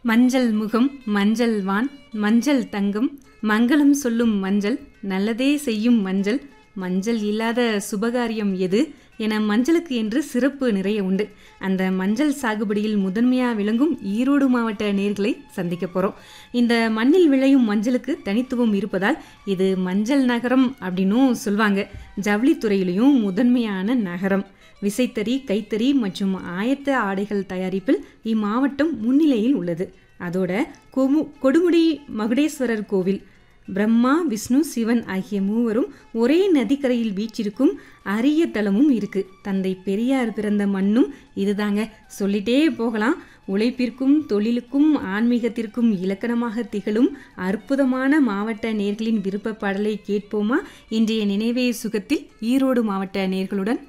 மஞ்சள் முகம் மஞ்சள் வான் மஞ்சள் தங்கம் மங்களம் சொல்லும் மஞ்சள் நல்லதே செய்யும் மஞ்சள் மஞ்சள் இல்லாத சுபகாரியம் எது என மஞ்சளுக்கு என்று சிறப்பு நிறைய உண்டு அந்த மஞ்சள் சாகுபடியில் முதன்மையாக விளங்கும் ஈரோடு மாவட்ட நேர்களை சந்திக்க போகிறோம் இந்த மண்ணில் விளையும் மஞ்சளுக்கு தனித்துவம் இருப்பதால் இது மஞ்சள் நகரம் அப்படின்னும் சொல்லுவாங்க ஜவுளித்துறையிலையும் முதன்மையான நகரம் விசைத்தறி கைத்தறி மற்றும் ஆயத்த ஆடைகள் தயாரிப்பில் இம்மாவட்டம் முன்னிலையில் உள்ளது அதோட கொமு கொடுமுடி மகுடேஸ்வரர் கோவில் பிரம்மா விஷ்ணு சிவன் ஆகிய மூவரும் ஒரே நதிக்கரையில் வீற்றிருக்கும் அரிய தலமும் இருக்கு தந்தை பெரியார் பிறந்த மண்ணும் இதுதாங்க சொல்லிட்டே போகலாம் உழைப்பிற்கும் தொழிலுக்கும் ஆன்மீகத்திற்கும் இலக்கணமாக திகழும் அற்புதமான மாவட்ட நேர்களின் விருப்ப பாடலை கேட்போமா இன்றைய நினைவே சுகத்தில் ஈரோடு மாவட்ட நேர்களுடன்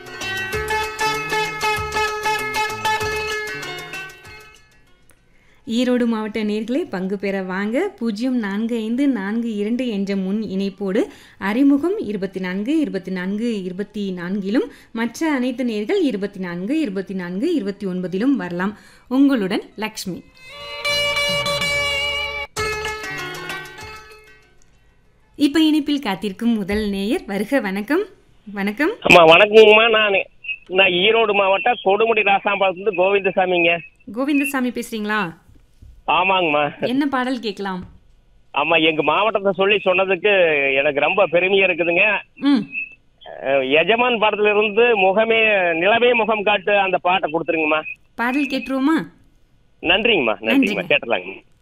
ஈரோடு மாவட்ட நேர்களே பங்கு பெற வாங்க பூஜ்ஜியம் நான்கு ஐந்து நான்கு இரண்டு என்ற முன் இணைப்போடு அறிமுகம் இருபத்தி நான்கு இருபத்தி நான்கு இருபத்தி நான்கிலும் மற்ற அனைத்து நேர்கள் இருபத்தி நான்கு இருபத்தி நான்கு இருபத்தி ஒன்பதிலும் வரலாம் உங்களுடன் லக்ஷ்மி இப்ப இணைப்பில் காத்திருக்கும் முதல் நேயர் வருக வணக்கம் வணக்கம் அம்மா வணக்கங்கம்மா நான் நான் ஈரோடு மாவட்டம் கொடுமுடி ராசாம்பாளத்துலேருந்து கோவிந்தசாமிங்க கோவிந்தசாமி பேசுறீங்களா ஆமாங்கம்மா என்ன பாடல் கேட்கலாம் ஆமா எங்க மாவட்டத்தை சொல்லி சொன்னதுக்கு எனக்கு ரொம்ப பெருமையா இருக்குதுங்க ம் அஹ், எஜமான் படத்துல இருந்து முகமே நிலவே முகம் காட்டு அந்த பாட்டை கொடுத்துருங்கம்மா பாடல் கேட்டுருவோமா நன்றிங்கம்மா நன்றிங்கம்மா நன்றிங்க. கேட்டலாங்க